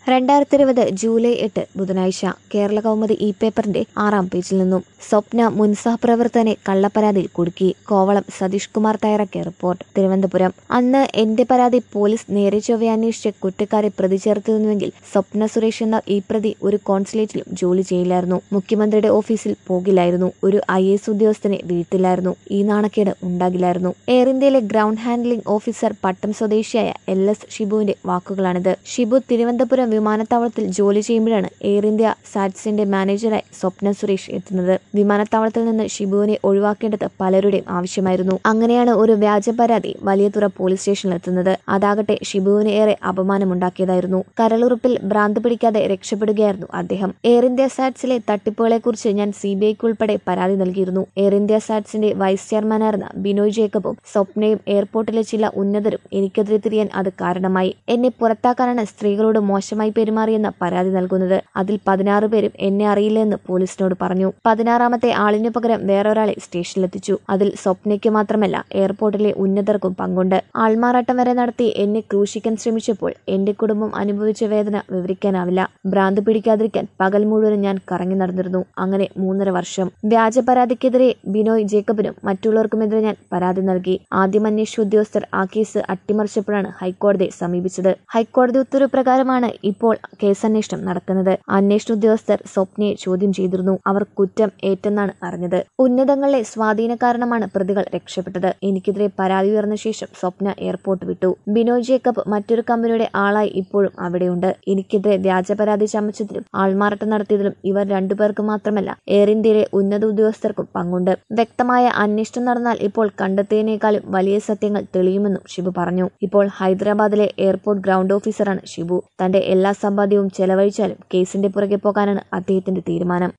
രണ്ടായിരത്തി ഇരുപത് ജൂലൈ എട്ട് ബുധനാഴ്ച കേരള കൗമുദി ഇ പേപ്പറിന്റെ ആറാം പേജിൽ നിന്നും സ്വപ്ന മുൻ സഹപ്രവർത്തകനെ കള്ളപ്പരാതിയിൽ കുടുക്കി കോവളം സതീഷ് കുമാർ തയ്യാറാക്കിയ റിപ്പോർട്ട് തിരുവനന്തപുരം അന്ന് എന്റെ പരാതി പോലീസ് നേരെ ചൊവ്വെ അന്വേഷിച്ച് കുറ്റക്കാരെ പ്രതി ചേർത്തിരുന്നുവെങ്കിൽ സ്വപ്ന സുരേഷ് എന്ന ഈ പ്രതി ഒരു കോൺസുലേറ്റിലും ജോലി ചെയ്യില്ലായിരുന്നു മുഖ്യമന്ത്രിയുടെ ഓഫീസിൽ പോകില്ലായിരുന്നു ഒരു ഐ എസ് ഉദ്യോഗസ്ഥനെ വീഴ്ത്തില്ലായിരുന്നു ഈ നാണക്കേട് ഉണ്ടാകില്ലായിരുന്നു എയർ ഇന്ത്യയിലെ ഗ്രൗണ്ട് ഹാൻഡ്ലിംഗ് ഓഫീസർ പട്ടം സ്വദേശിയായ എൽ എസ് ഷിബുവിന്റെ വാക്കുകളാണിത് ഷിബു തിരുവനന്തപുരം വിമാനത്താവളത്തിൽ ജോലി ചെയ്യുമ്പോഴാണ് എയർ ഇന്ത്യ സാറ്റ്സിന്റെ മാനേജറായി സ്വപ്ന സുരേഷ് എത്തുന്നത് വിമാനത്താവളത്തിൽ നിന്ന് ഷിബുവിനെ ഒഴിവാക്കേണ്ടത് പലരുടെയും ആവശ്യമായിരുന്നു അങ്ങനെയാണ് ഒരു വ്യാജ പരാതി വലിയതുറ പോലീസ് സ്റ്റേഷനിൽ എത്തുന്നത് അതാകട്ടെ ഷിബുവിന് ഏറെ അപമാനമുണ്ടാക്കിയതായിരുന്നു കരളുറുപ്പിൽ ഭ്രാന്ത് പിടിക്കാതെ രക്ഷപ്പെടുകയായിരുന്നു അദ്ദേഹം എയർ ഇന്ത്യ സാറ്റ്സിലെ തട്ടിപ്പുകളെക്കുറിച്ച് ഞാൻ സി ബി ഐക്ക് ഉൾപ്പെടെ പരാതി നൽകിയിരുന്നു എയർ ഇന്ത്യ സാറ്റ്സിന്റെ വൈസ് ചെയർമാനായിരുന്ന ബിനോയ് ജേക്കബും സ്വപ്നയും എയർപോർട്ടിലെ ചില ഉന്നതരും എനിക്കെതിരെ തിരിയാൻ അത് കാരണമായി എന്നെ പുറത്താക്കാനാണ് സ്ത്രീകളോട് മോശമായി പെരുമാറിയെന്ന പരാതി നൽകുന്നത് അതിൽ പതിനാറ് പേരും എന്നെ അറിയില്ലെന്ന് പോലീസിനോട് പറഞ്ഞു പതിനാറാമത്തെ ആളിനു പകരം വേറൊരാളെ സ്റ്റേഷനിലെത്തിച്ചു അതിൽ സ്വപ്നയ്ക്ക് മാത്രമല്ല എയർപോർട്ടിലെ ഉന്നതർക്കും പങ്കുണ്ട് ആൾമാറാട്ടം വരെ നടത്തി എന്നെ ക്രൂശിക്കാൻ ശ്രമിച്ചപ്പോൾ എന്റെ കുടുംബം അനുഭവിച്ച വേദന വിവരിക്കാനാവില്ല ഭ്രാന്ത് പിടിക്കാതിരിക്കാൻ പകൽ മുഴുവൻ ഞാൻ കറങ്ങി നടന്നിരുന്നു അങ്ങനെ മൂന്നര വർഷം വ്യാജ പരാതിക്കെതിരെ ബിനോയ് ജേക്കബിനും മറ്റുള്ളവർക്കുമെതിരെ ഞാൻ പരാതി നൽകി ആദ്യം അന്വേഷിച്ച ഉദ്യോഗസ്ഥർ ആ കേസ് അട്ടിമറിച്ചപ്പോഴാണ് ഹൈക്കോടതിയെ സമീപിച്ചത് ഹൈക്കോടതി ഉത്തരവ് പ്രകാരമാണ് ഇപ്പോൾ കേസന്വേഷണം നടക്കുന്നത് അന്വേഷണ ഉദ്യോഗസ്ഥർ സ്വപ്നയെ ചോദ്യം ചെയ്തിരുന്നു അവർ കുറ്റം ഏറ്റെന്നാണ് അറിഞ്ഞത് ഉന്നതങ്ങളിലെ സ്വാധീന കാരണമാണ് പ്രതികൾ രക്ഷപ്പെട്ടത് എനിക്കെതിരെ പരാതി ഉയർന്ന ശേഷം സ്വപ്ന എയർപോർട്ട് വിട്ടു ബിനോയ് ജേക്കബ് മറ്റൊരു കമ്പനിയുടെ ആളായി ഇപ്പോഴും അവിടെയുണ്ട് എനിക്കെതിരെ വ്യാജ പരാതി ചമച്ചതിലും ആൾമാറാട്ടം നടത്തിയതിലും ഇവർ രണ്ടുപേർക്ക് മാത്രമല്ല എയർ ഇന്ത്യയിലെ ഉന്നത ഉദ്യോഗസ്ഥർക്കും പങ്കുണ്ട് വ്യക്തമായ അന്വേഷണം നടന്നാൽ ഇപ്പോൾ കണ്ടെത്തിയതിനേക്കാളും വലിയ സത്യങ്ങൾ തെളിയുമെന്നും ഷിബു പറഞ്ഞു ഇപ്പോൾ ഹൈദരാബാദിലെ എയർപോർട്ട് ഗ്രൗണ്ട് ഓഫീസറാണ് ഷിബു തന്റെ എല്ലാ സമ്പാദ്യവും ചെലവഴിച്ചാലും കേസിന്റെ പുറകെ പോകാനാണ് അദ്ദേഹത്തിന്റെ തീരുമാനം